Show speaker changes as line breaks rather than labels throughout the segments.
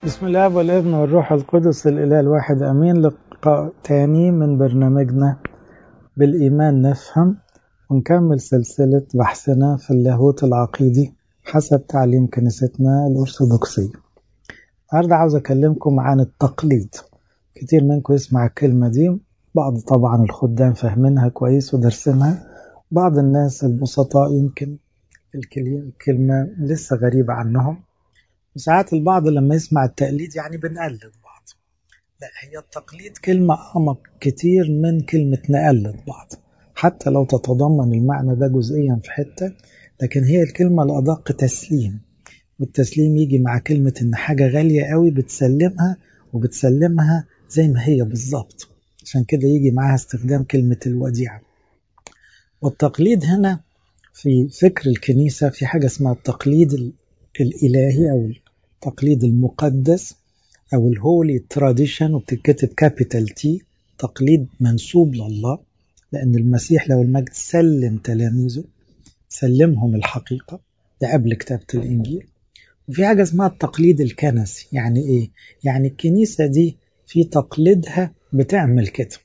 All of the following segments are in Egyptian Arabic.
بسم الله والابن والروح القدس الإله الواحد أمين لقاء تاني من برنامجنا بالإيمان نفهم ونكمل سلسلة بحثنا في اللاهوت العقيدي حسب تعليم كنيستنا الأرثوذكسية النهاردة عاوز أكلمكم عن التقليد كتير منكم يسمع الكلمة دي بعض طبعا الخدام فاهمينها كويس ودرسينها بعض الناس البسطاء يمكن الكلمة لسه غريبة عنهم وساعات البعض لما يسمع التقليد يعني بنقلد بعض لا هي التقليد كلمة أعمق كتير من كلمة نقلد بعض حتى لو تتضمن المعنى ده جزئيا في حتة لكن هي الكلمة الأدق تسليم والتسليم يجي مع كلمة إن حاجة غالية قوي بتسلمها وبتسلمها زي ما هي بالظبط عشان كده يجي معاها استخدام كلمة الوديعة والتقليد هنا في فكر الكنيسة في حاجة اسمها التقليد الإلهي أو التقليد المقدس أو الهولي تراديشن وبتتكتب كابيتال تي تقليد منسوب لله لأن المسيح لو المجد سلم تلاميذه سلمهم الحقيقة ده قبل كتابة الإنجيل وفي حاجة اسمها التقليد الكنسي يعني إيه؟ يعني الكنيسة دي في تقليدها بتعمل كده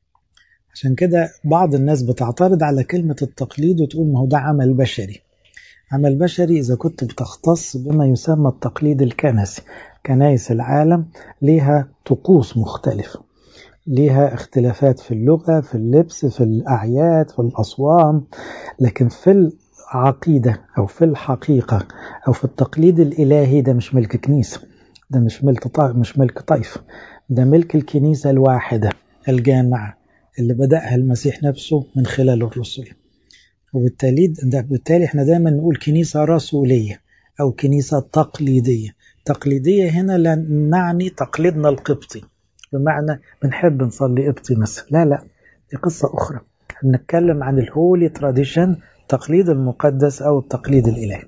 عشان كده بعض الناس بتعترض على كلمة التقليد وتقول ما هو ده عمل بشري عمل بشري إذا كنت بتختص بما يسمى التقليد الكنسي كنايس العالم ليها طقوس مختلفة ليها اختلافات في اللغة في اللبس في الأعياد في الأصوام لكن في العقيدة أو في الحقيقة أو في التقليد الإلهي ده مش ملك كنيسة ده مش ملك طائف مش ملك طائف ده ملك الكنيسة الواحدة الجامعة اللي بدأها المسيح نفسه من خلال الرسل وبالتالي ده بالتالي احنا دايما نقول كنيسة رسولية أو كنيسة تقليدية تقليدية هنا لا نعني تقليدنا القبطي بمعنى بنحب نصلي قبطي مثلا لا لا دي قصة أخرى بنتكلم عن الهولي تراديشن التقليد المقدس أو التقليد الإلهي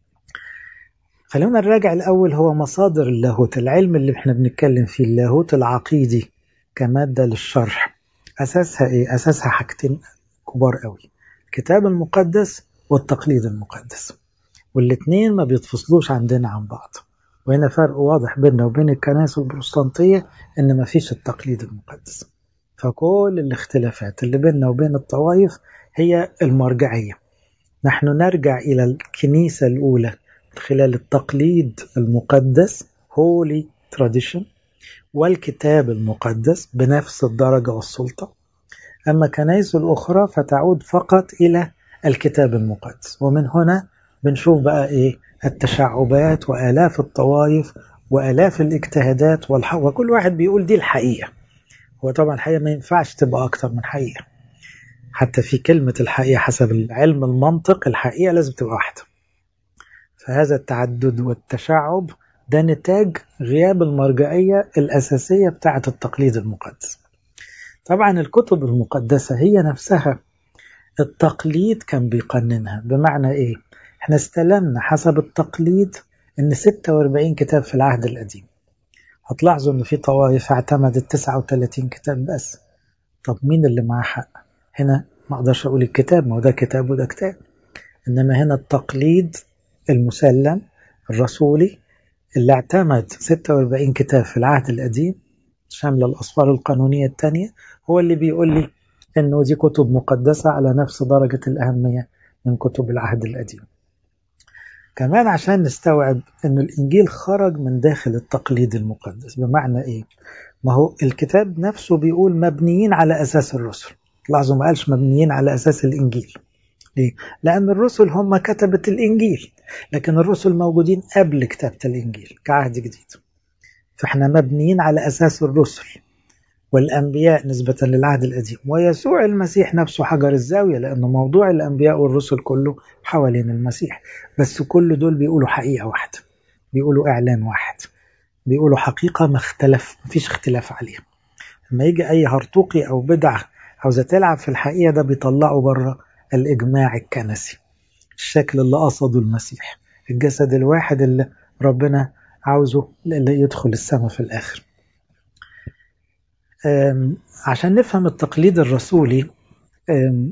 خلونا نراجع الأول هو مصادر اللاهوت العلم اللي احنا بنتكلم فيه اللاهوت العقيدي كمادة للشرح أساسها إيه؟ أساسها حاجتين كبار قوي الكتاب المقدس والتقليد المقدس والاثنين ما بيتفصلوش عندنا عن بعض وهنا فرق واضح بيننا وبين الكنائس البروتستانتية إن ما فيش التقليد المقدس فكل الاختلافات اللي بيننا وبين الطوائف هي المرجعية نحن نرجع إلى الكنيسة الأولى من خلال التقليد المقدس Holy Tradition والكتاب المقدس بنفس الدرجة والسلطة أما كنائس الأخرى فتعود فقط إلى الكتاب المقدس ومن هنا بنشوف بقى إيه التشعبات وآلاف الطوائف وآلاف الاجتهادات والح... وكل واحد بيقول دي الحقيقة هو طبعا الحقيقة ما ينفعش تبقى أكتر من حقيقة حتى في كلمة الحقيقة حسب العلم المنطق الحقيقة لازم تبقى واحدة فهذا التعدد والتشعب ده نتاج غياب المرجعية الأساسية بتاعة التقليد المقدس طبعا الكتب المقدسة هي نفسها التقليد كان بيقننها بمعنى ايه احنا استلمنا حسب التقليد ان 46 كتاب في العهد القديم هتلاحظوا ان في طوائف اعتمدت 39 كتاب بس طب مين اللي معاه حق هنا ما اقدرش اقول الكتاب ما هو ده كتاب وده كتاب انما هنا التقليد المسلم الرسولي اللي اعتمد 46 كتاب في العهد القديم شامله الأسفار القانونية الثانية هو اللي بيقول لي إنه دي كتب مقدسة على نفس درجة الأهمية من كتب العهد القديم كمان عشان نستوعب أن الإنجيل خرج من داخل التقليد المقدس بمعنى إيه؟ ما هو الكتاب نفسه بيقول مبنيين على أساس الرسل لاحظوا ما قالش مبنيين على أساس الإنجيل ليه؟ لأن الرسل هم كتبة الإنجيل لكن الرسل موجودين قبل كتابة الإنجيل كعهد جديد فاحنا مبنيين على أساس الرسل والأنبياء نسبة للعهد القديم ويسوع المسيح نفسه حجر الزاوية لأن موضوع الأنبياء والرسل كله حوالين المسيح بس كل دول بيقولوا حقيقة واحدة بيقولوا إعلان واحد بيقولوا حقيقة ما اختلف مفيش اختلاف عليها لما يجي أي هرطوقي أو بدعة عاوزة تلعب في الحقيقة ده بيطلعوا بره الإجماع الكنسي الشكل اللي قصده المسيح الجسد الواحد اللي ربنا عاوزه اللي يدخل السماء في الآخر عشان نفهم التقليد الرسولي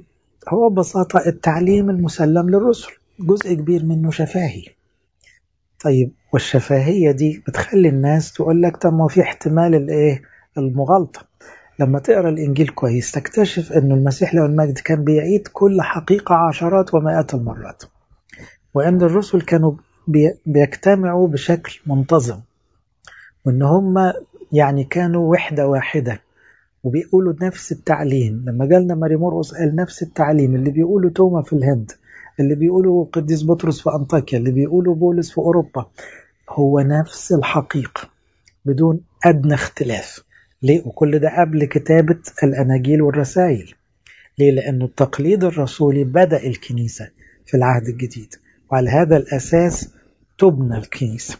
هو ببساطة التعليم المسلم للرسل جزء كبير منه شفاهي طيب والشفاهية دي بتخلي الناس تقول لك طب ما في احتمال الايه المغالطة لما تقرا الانجيل كويس تكتشف ان المسيح له المجد كان بيعيد كل حقيقة عشرات ومئات المرات وان الرسل كانوا بيجتمعوا بشكل منتظم وان هم يعني كانوا وحدة واحدة وبيقولوا نفس التعليم لما جالنا ماري مرقس قال نفس التعليم اللي بيقولوا توما في الهند اللي بيقولوا قديس بطرس في أنطاكيا اللي بيقولوا بولس في أوروبا هو نفس الحقيقة بدون أدنى اختلاف ليه؟ وكل ده قبل كتابة الأناجيل والرسائل ليه؟ لأن التقليد الرسولي بدأ الكنيسة في العهد الجديد وعلى هذا الأساس تبنى الكنيسة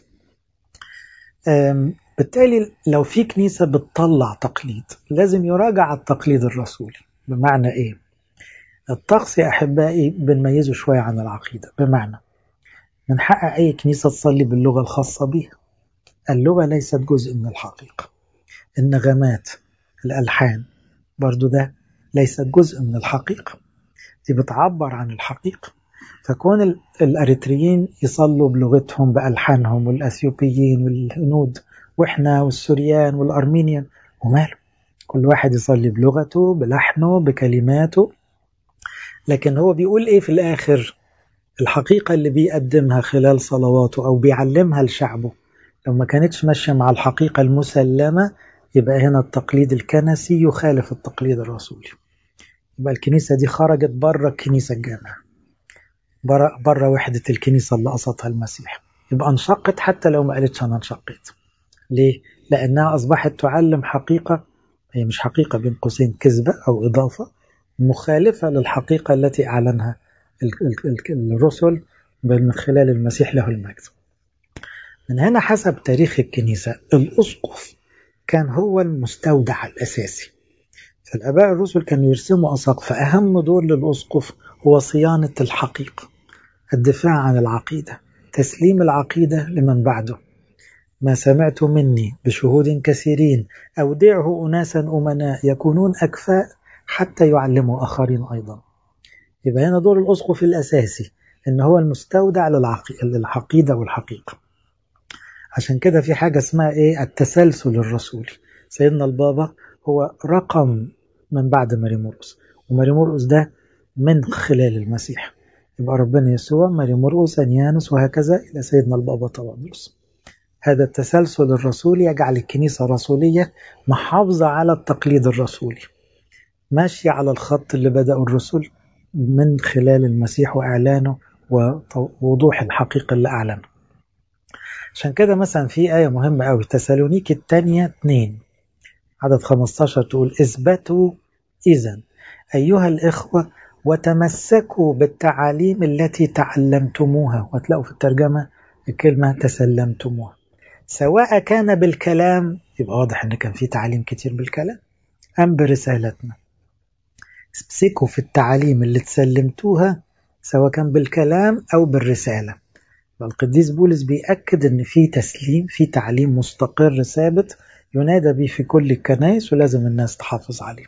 بالتالي لو في كنيسة بتطلع تقليد لازم يراجع التقليد الرسولي بمعنى إيه؟ الطقس يا أحبائي بنميزه شوية عن العقيدة بمعنى من حق أي كنيسة تصلي باللغة الخاصة بها اللغة ليست جزء من الحقيقة النغمات الألحان برضو ده ليست جزء من الحقيقة دي بتعبر عن الحقيقة فكون الأريتريين يصلوا بلغتهم بألحانهم والأثيوبيين والهنود وإحنا والسوريان والأرمينيان وماله كل واحد يصلي بلغته بلحنه بكلماته لكن هو بيقول إيه في الآخر الحقيقة اللي بيقدمها خلال صلواته أو بيعلمها لشعبه لو ما كانتش ماشية مع الحقيقة المسلمة يبقى هنا التقليد الكنسي يخالف التقليد الرسولي يبقى الكنيسة دي خرجت بره الكنيسة الجامعة بره, بره وحدة الكنيسة اللي قصدها المسيح يبقى انشقت حتى لو ما قالتش أنا انشقت ليه؟ لأنها أصبحت تعلم حقيقة هي مش حقيقة بين قوسين كذبة أو إضافة مخالفة للحقيقة التي أعلنها الرسل من خلال المسيح له المجد من هنا حسب تاريخ الكنيسة الأسقف كان هو المستودع الأساسي فالآباء الرسل كانوا يرسموا أساقفة أهم دور للأسقف هو صيانة الحقيقة الدفاع عن العقيدة تسليم العقيدة لمن بعده ما سمعت مني بشهود كثيرين أودعه أناسا أمناء يكونون أكفاء حتى يعلموا آخرين أيضا يبقى هنا دور الأسقف الأساسي إن هو المستودع للعقيدة والحقيقة عشان كده في حاجة اسمها إيه التسلسل الرسولي سيدنا البابا هو رقم من بعد ماري مرقس وماري مرقس ده من خلال المسيح يبقى ربنا يسوع ماري مرقس أنيانوس وهكذا إلى سيدنا البابا طبعا هذا التسلسل الرسولي يجعل الكنيسة الرسولية محافظة على التقليد الرسولي ماشية على الخط اللي بدأوا الرسل من خلال المسيح وإعلانه ووضوح الحقيقة اللي أعلنه عشان كده مثلا في آية مهمة أوي تسالونيك الثانية 2 عدد 15 تقول اثبتوا إذا أيها الإخوة وتمسكوا بالتعاليم التي تعلمتموها وتلاقوا في الترجمة الكلمة تسلمتموها سواء كان بالكلام يبقى واضح ان كان في تعليم كتير بالكلام أم برسالتنا امسكوا في التعاليم اللي تسلمتوها سواء كان بالكلام أو بالرسالة القديس بولس بيأكد ان في تسليم في تعليم مستقر ثابت ينادى به في كل الكنائس ولازم الناس تحافظ عليه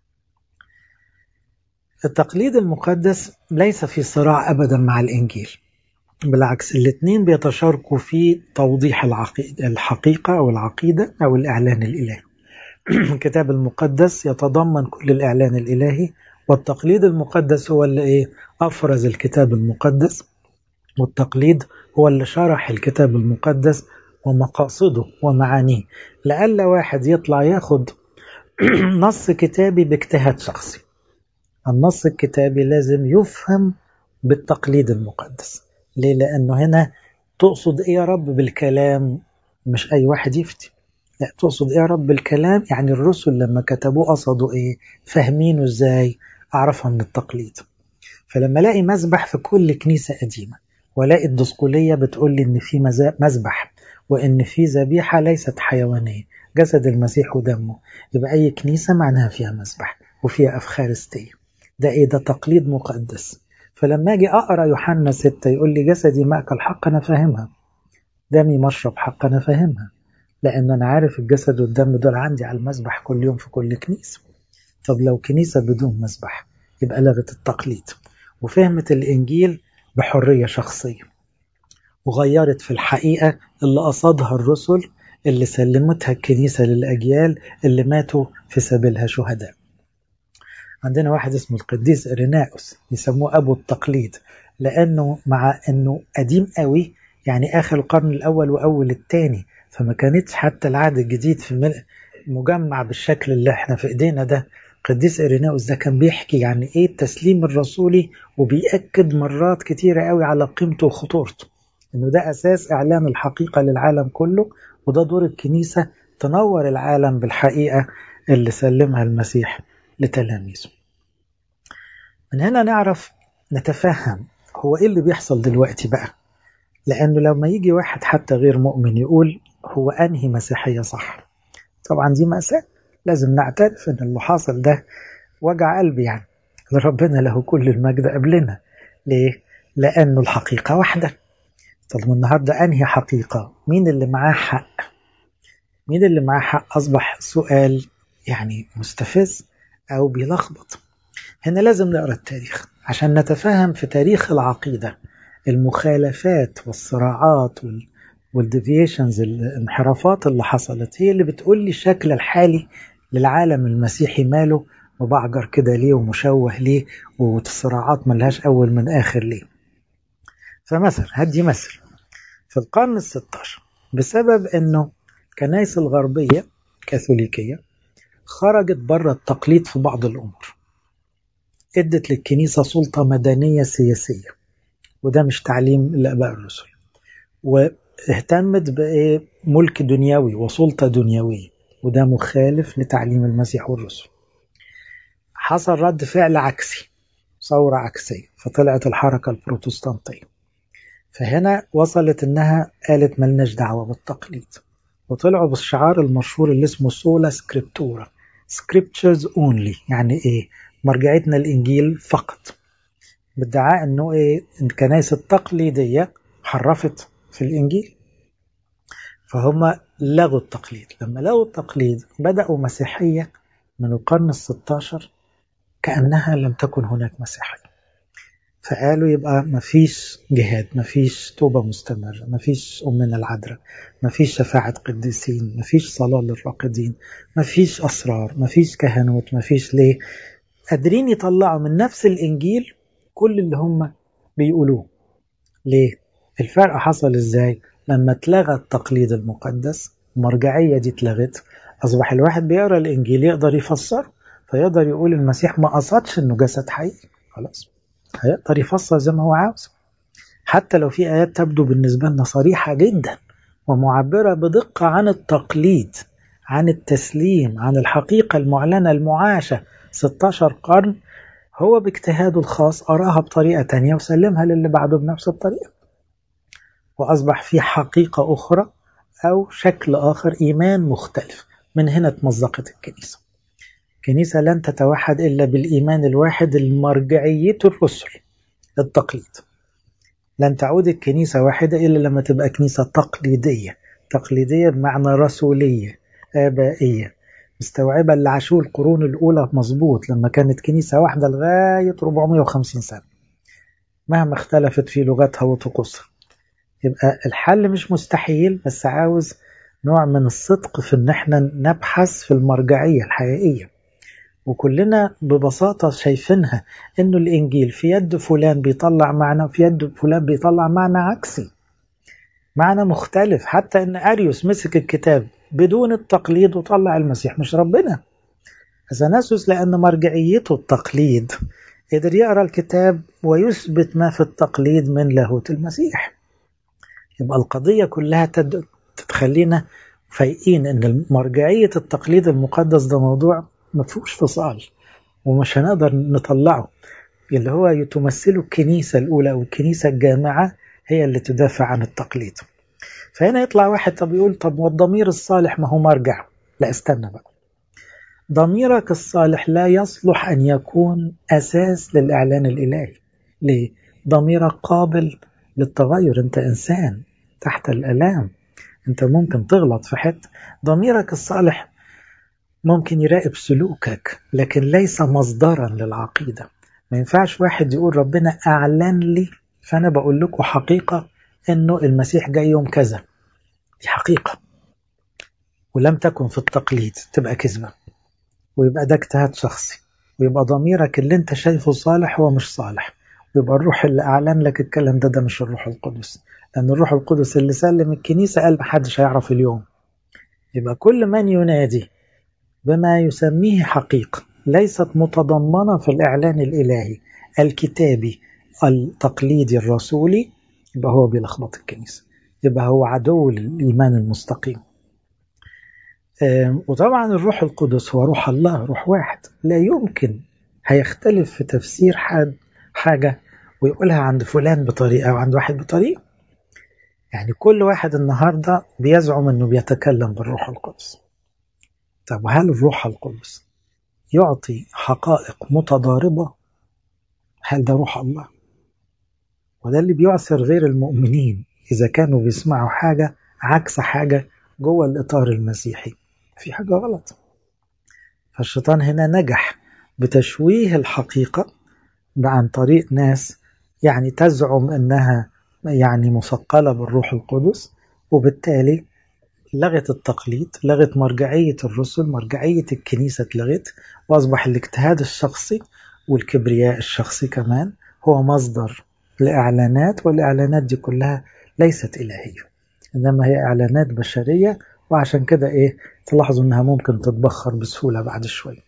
التقليد المقدس ليس في صراع أبدا مع الإنجيل بالعكس الاثنين بيتشاركوا في توضيح الحقيقة أو العقيدة أو الإعلان الإلهي الكتاب المقدس يتضمن كل الإعلان الإلهي والتقليد المقدس هو اللي إيه أفرز الكتاب المقدس والتقليد هو اللي شرح الكتاب المقدس ومقاصده ومعانيه لألا واحد يطلع ياخد نص كتابي باجتهاد شخصي النص الكتابي لازم يفهم بالتقليد المقدس ليه لأنه هنا تقصد إيه يا رب بالكلام مش أي واحد يفتي لا تقصد إيه يا رب بالكلام يعني الرسل لما كتبوه قصدوا إيه فاهمينه إزاي أعرفها من التقليد فلما الاقي مذبح في كل كنيسة قديمة والاقي الدسقلية بتقول لي إن في مذبح وإن في ذبيحة ليست حيوانية جسد المسيح ودمه يبقى أي كنيسة معناها فيها مذبح وفيها أفخارستية ده إيه ده تقليد مقدس فلما أجي أقرأ يوحنا ستة يقول لي جسدي مأكل حق أنا فاهمها دمي مشرب حق أنا فاهمها لأن أنا عارف الجسد والدم دول عندي على المذبح كل يوم في كل كنيسة طب لو كنيسة بدون مذبح يبقى لغت التقليد وفهمت الإنجيل بحرية شخصية وغيرت في الحقيقة اللي قصدها الرسل اللي سلمتها الكنيسة للأجيال اللي ماتوا في سبيلها شهداء عندنا واحد اسمه القديس إريناؤوس يسموه أبو التقليد لأنه مع أنه قديم قوي يعني آخر القرن الأول وأول الثاني فما كانتش حتى العهد الجديد في مجمع بالشكل اللي احنا في ايدينا ده قديس إريناوس ده كان بيحكي يعني ايه التسليم الرسولي وبيأكد مرات كتيرة قوي على قيمته وخطورته انه ده اساس اعلان الحقيقة للعالم كله وده دور الكنيسة تنور العالم بالحقيقة اللي سلمها المسيح لتلاميذه من هنا نعرف نتفهم هو ايه اللي بيحصل دلوقتي بقى لانه لما يجي واحد حتى غير مؤمن يقول هو انهي مسيحية صح طبعا دي مأساة لازم نعترف ان اللي حاصل ده وجع قلبي يعني ربنا له كل المجد قبلنا ليه؟ لأنه الحقيقة واحدة طب النهاردة أنهي حقيقة مين اللي معاه حق مين اللي معاه حق أصبح سؤال يعني مستفز أو بيلخبط هنا لازم نقرأ التاريخ عشان نتفهم في تاريخ العقيدة المخالفات والصراعات وال والديفيشنز الانحرافات اللي حصلت هي اللي بتقول لي الشكل الحالي للعالم المسيحي ماله مبعجر كده ليه ومشوه ليه والصراعات ملهاش أول من آخر ليه فمثلا هدي مثل في القرن الستاشر بسبب أنه كنائس الغربية كاثوليكية خرجت بره التقليد في بعض الأمور ادت للكنيسة سلطة مدنية سياسية وده مش تعليم الآباء الرسل واهتمت بملك دنيوي وسلطة دنيوية وده مخالف لتعليم المسيح والرسل حصل رد فعل عكسي ثورة عكسية فطلعت الحركة البروتستانتية فهنا وصلت انها قالت ملناش دعوة بالتقليد وطلعوا بالشعار المشهور اللي اسمه سولا سكريبتورا scriptures only يعني ايه مرجعتنا الانجيل فقط بادعاء انه ايه الكنائس التقليدية حرفت في الانجيل فهم لغوا التقليد لما لغوا التقليد بدأوا مسيحية من القرن الستاشر كأنها لم تكن هناك مسيحية فقالوا يبقى مفيش جهاد مفيش توبة مستمرة مفيش أمنا العذراء مفيش شفاعة قديسين مفيش صلاة للراقدين مفيش أسرار مفيش كهنوت مفيش ليه قادرين يطلعوا من نفس الإنجيل كل اللي هم بيقولوه ليه الفرق حصل إزاي لما اتلغى التقليد المقدس المرجعية دي اتلغت أصبح الواحد بيقرأ الإنجيل يقدر يفسر فيقدر يقول المسيح ما قصدش إنه جسد حقيقي خلاص هيقدر يفسر زي ما هو عاوز حتى لو في آيات تبدو بالنسبة لنا صريحة جدا ومعبرة بدقة عن التقليد عن التسليم عن الحقيقة المعلنة المعاشة 16 قرن هو باجتهاده الخاص أراها بطريقة تانية وسلمها للي بعده بنفس الطريقة وأصبح في حقيقة أخرى أو شكل آخر إيمان مختلف من هنا تمزقت الكنيسة الكنيسة لن تتوحد إلا بالإيمان الواحد المرجعية الرسل التقليد لن تعود الكنيسة واحدة إلا لما تبقى كنيسة تقليدية تقليدية بمعنى رسولية آبائية مستوعبة اللي عاشوه القرون الأولى مظبوط لما كانت كنيسة واحدة لغاية 450 سنة مهما اختلفت في لغتها وطقوسها يبقى الحل مش مستحيل بس عاوز نوع من الصدق في ان احنا نبحث في المرجعية الحقيقية وكلنا ببساطة شايفينها انه الانجيل في يد فلان بيطلع معنى وفي يد فلان بيطلع معنى عكسي معنى مختلف حتى ان اريوس مسك الكتاب بدون التقليد وطلع المسيح مش ربنا اثناسوس لان مرجعيته التقليد قدر يقرا الكتاب ويثبت ما في التقليد من لاهوت المسيح يبقى القضية كلها تد... تخلينا فايقين ان مرجعية التقليد المقدس ده موضوع ما فيهوش فصال ومش هنقدر نطلعه اللي هو تمثله الكنيسة الأولى أو الكنيسة الجامعة هي اللي تدافع عن التقليد فهنا يطلع واحد طب يقول طب والضمير الصالح ما هو مرجع لا استنى بقى ضميرك الصالح لا يصلح أن يكون أساس للإعلان الإلهي ليه؟ ضميرك قابل للتغير أنت إنسان تحت الألام أنت ممكن تغلط في حتة ضميرك الصالح ممكن يراقب سلوكك لكن ليس مصدرا للعقيدة ما ينفعش واحد يقول ربنا أعلن لي فأنا بقول لكم حقيقة أنه المسيح جاي يوم كذا دي حقيقة ولم تكن في التقليد تبقى كذبة ويبقى ده اجتهاد شخصي ويبقى ضميرك اللي انت شايفه صالح هو مش صالح ويبقى الروح اللي أعلن لك الكلام ده ده مش الروح القدس لأن الروح القدس اللي سلم الكنيسة قال محدش هيعرف اليوم يبقى كل من ينادي بما يسميه حقيقة ليست متضمنة في الإعلان الإلهي الكتابي التقليدي الرسولي يبقى هو بيلخبط الكنيسة يبقى هو عدو الإيمان المستقيم وطبعا الروح القدس هو روح الله روح واحد لا يمكن هيختلف في تفسير حد حاجة ويقولها عند فلان بطريقة وعند واحد بطريقة يعني كل واحد النهاردة بيزعم أنه بيتكلم بالروح القدس طب وهل الروح القدس يعطي حقائق متضاربة هل ده روح الله وده اللي بيعسر غير المؤمنين إذا كانوا بيسمعوا حاجة عكس حاجة جوه الإطار المسيحي في حاجة غلط فالشيطان هنا نجح بتشويه الحقيقة عن طريق ناس يعني تزعم أنها يعني مثقلة بالروح القدس وبالتالي لغت التقليد لغت مرجعية الرسل مرجعية الكنيسة اتلغت وأصبح الاجتهاد الشخصي والكبرياء الشخصي كمان هو مصدر لإعلانات والإعلانات دي كلها ليست إلهية إنما هي إعلانات بشرية وعشان كده إيه تلاحظوا إنها ممكن تتبخر بسهولة بعد شوي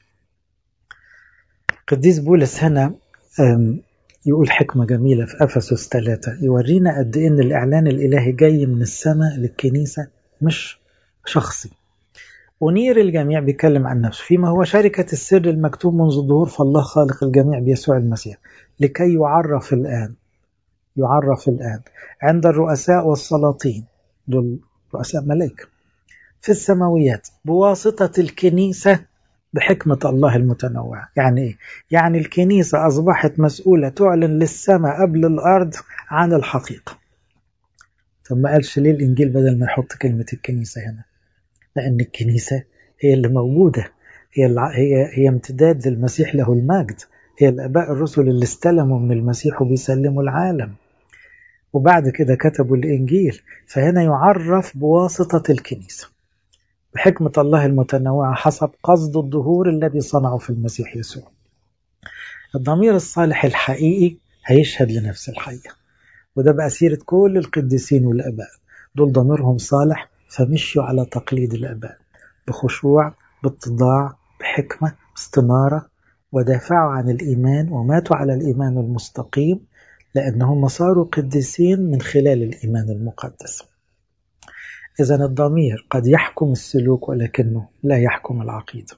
قديس بولس هنا يقول حكمة جميلة في أفسس ثلاثة يورينا قد إيه إن الإعلان الإلهي جاي من السماء للكنيسة مش شخصي ونير الجميع بيتكلم عن نفسه فيما هو شركة السر المكتوب منذ الظهور فالله خالق الجميع بيسوع المسيح لكي يعرف الآن يعرف الآن عند الرؤساء والسلاطين دول رؤساء ملائكة في السماويات بواسطة الكنيسة بحكمة الله المتنوعة يعني إيه؟ يعني الكنيسة أصبحت مسؤولة تعلن للسماء قبل الأرض عن الحقيقة طب ما قالش ليه الإنجيل بدل ما يحط كلمة الكنيسة هنا لأن الكنيسة هي اللي موجودة هي, هي, هي امتداد للمسيح له المجد هي الآباء الرسل اللي استلموا من المسيح وبيسلموا العالم وبعد كده كتبوا الإنجيل فهنا يعرف بواسطة الكنيسة بحكمة الله المتنوعة حسب قصد الظهور الذي صنعه في المسيح يسوع الضمير الصالح الحقيقي هيشهد لنفس الحقيقة وده بقى سيرة كل القديسين والآباء دول ضميرهم صالح فمشوا على تقليد الآباء بخشوع باتضاع بحكمة باستمارة ودافعوا عن الإيمان وماتوا على الإيمان المستقيم لأنهم صاروا قديسين من خلال الإيمان المقدس إذا الضمير قد يحكم السلوك ولكنه لا يحكم العقيدة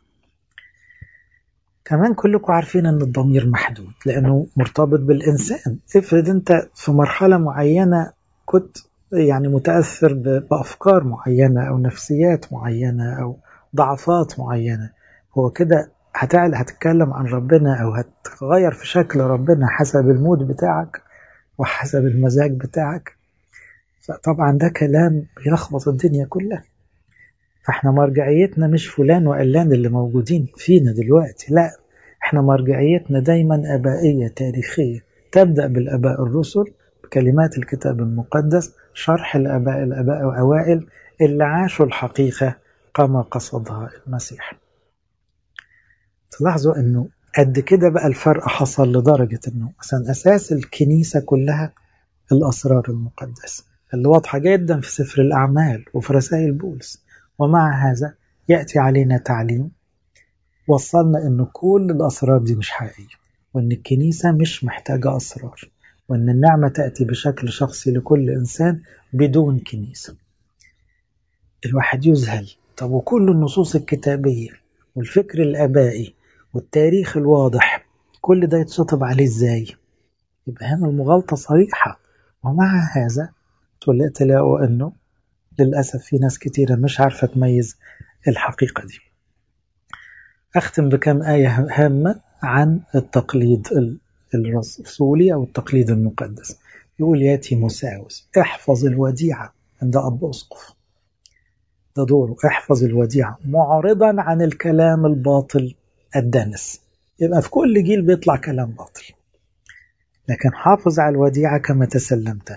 كمان كلكم عارفين أن الضمير محدود لأنه مرتبط بالإنسان افرض أنت في مرحلة معينة كنت يعني متأثر بأفكار معينة أو نفسيات معينة أو ضعفات معينة هو كده هتعل هتتكلم عن ربنا أو هتغير في شكل ربنا حسب المود بتاعك وحسب المزاج بتاعك فطبعا ده كلام بيلخبط الدنيا كلها فاحنا مرجعيتنا مش فلان وعلان اللي موجودين فينا دلوقتي لا احنا مرجعيتنا دايما ابائيه تاريخيه تبدا بالاباء الرسل بكلمات الكتاب المقدس شرح الاباء الاباء الاوائل اللي عاشوا الحقيقه كما قصدها المسيح تلاحظوا انه قد كده بقى الفرق حصل لدرجه انه مثلا اساس الكنيسه كلها الاسرار المقدسه اللي واضحه جدا في سفر الاعمال وفي رسائل بولس ومع هذا يأتي علينا تعليم وصلنا أن كل الأسرار دي مش حقيقية وأن الكنيسة مش محتاجة أسرار وأن النعمة تأتي بشكل شخصي لكل إنسان بدون كنيسة الواحد يذهل طب وكل النصوص الكتابية والفكر الآبائي والتاريخ الواضح كل ده يتشطب عليه إزاي يبقى هنا المغالطة صريحة ومع هذا تلاقوا أنه للأسف في ناس كتيرة مش عارفة تميز الحقيقة دي أختم بكم آية هامة عن التقليد الرسولي أو التقليد المقدس يقول يا تيموساوس احفظ الوديعة عند أب أسقف ده دوره احفظ الوديعة معرضا عن الكلام الباطل الدنس يبقى في كل جيل بيطلع كلام باطل لكن حافظ على الوديعة كما تسلمت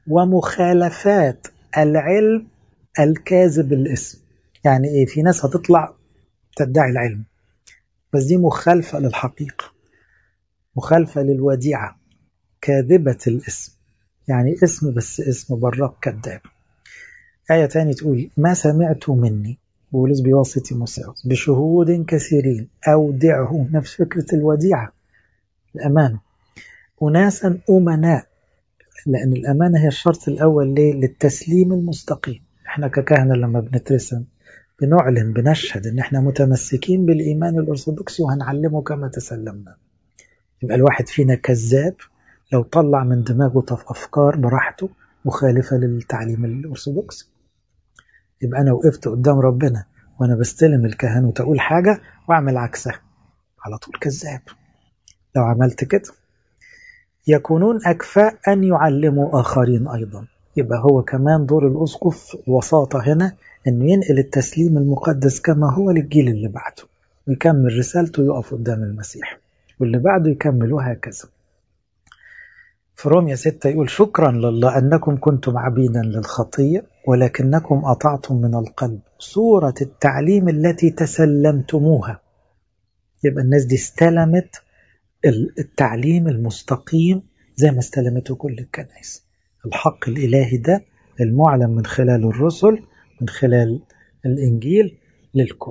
ومخالفات العلم الكاذب الاسم يعني ايه في ناس هتطلع تدعي العلم بس دي مخالفة للحقيقة مخالفة للوديعة كاذبة الاسم يعني اسم بس اسم براك كذاب آية تاني تقول ما سمعت مني بولس بواسطة تيموثاوس بشهود كثيرين أودعه نفس فكرة الوديعة الأمانة أناسا أمناء لأن الأمانة هي الشرط الأول ليه؟ للتسليم المستقيم احنا ككهنة لما بنترسم بنعلن بنشهد ان احنا متمسكين بالإيمان الأرثوذكسي وهنعلمه كما تسلمنا يبقى الواحد فينا كذاب لو طلع من دماغه أفكار براحته مخالفة للتعليم الأرثوذكسي يبقى أنا وقفت قدام ربنا وأنا بستلم الكهنوت أقول حاجة وأعمل عكسها على طول كذاب لو عملت كده يكونون أكفاء أن يعلموا آخرين أيضا يبقى هو كمان دور الأسقف الوساطة هنا أنه ينقل التسليم المقدس كما هو للجيل اللي بعده ويكمل رسالته يقف قدام المسيح واللي بعده يكمل وهكذا في رومية 6 يقول شكرا لله أنكم كنتم عبيدا للخطية ولكنكم أطعتم من القلب صورة التعليم التي تسلمتموها يبقى الناس دي استلمت التعليم المستقيم زي ما استلمته كل الكنائس الحق الإلهي ده المعلن من خلال الرسل من خلال الإنجيل للكل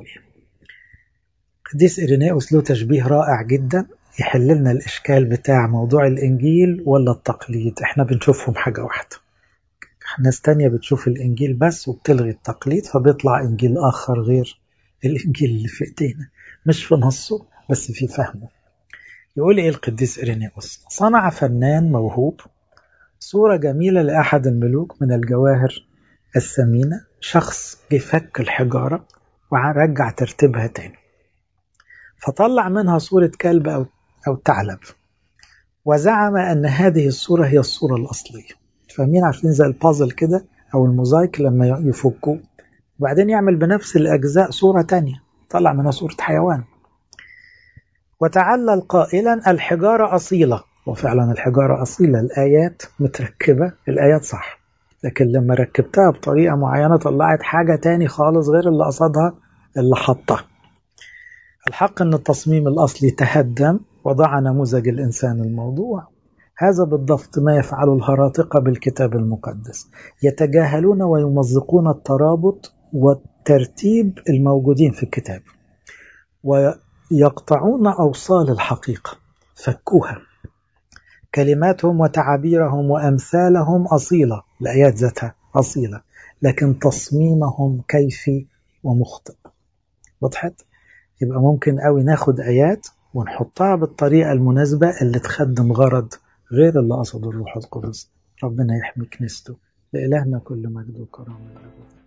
قديس إيرينيوس له تشبيه رائع جدا يحل لنا الإشكال بتاع موضوع الإنجيل ولا التقليد إحنا بنشوفهم حاجة واحدة ناس تانية بتشوف الإنجيل بس وبتلغي التقليد فبيطلع إنجيل آخر غير الإنجيل اللي في إيدينا مش في نصه بس في فهمه يقول إيه القديس إيرينيوس صنع فنان موهوب صورة جميلة لأحد الملوك من الجواهر الثمينة شخص جه فك الحجارة ورجع ترتيبها تاني فطلع منها صورة كلب أو, أو ثعلب وزعم أن هذه الصورة هي الصورة الأصلية فاهمين عارفين زي البازل كده أو الموزايك لما يفكوه وبعدين يعمل بنفس الأجزاء صورة تانية طلع منها صورة حيوان وتعلل قائلا الحجارة أصيلة وفعلا الحجارة أصيلة الآيات متركبة الآيات صح لكن لما ركبتها بطريقة معينة طلعت حاجة تاني خالص غير اللي قصدها اللي حطها الحق أن التصميم الأصلي تهدم وضع نموذج الإنسان الموضوع هذا بالضبط ما يفعله الهراطقة بالكتاب المقدس يتجاهلون ويمزقون الترابط والترتيب الموجودين في الكتاب ويقطعون أوصال الحقيقة فكوها كلماتهم وتعابيرهم وأمثالهم أصيلة الآيات ذاتها أصيلة لكن تصميمهم كيفي ومخطئ وضحت؟ يبقى ممكن قوي ناخد آيات ونحطها بالطريقة المناسبة اللي تخدم غرض غير اللي قصده الروح القدس ربنا يحمي كنيسته لإلهنا كل مجد وكرامة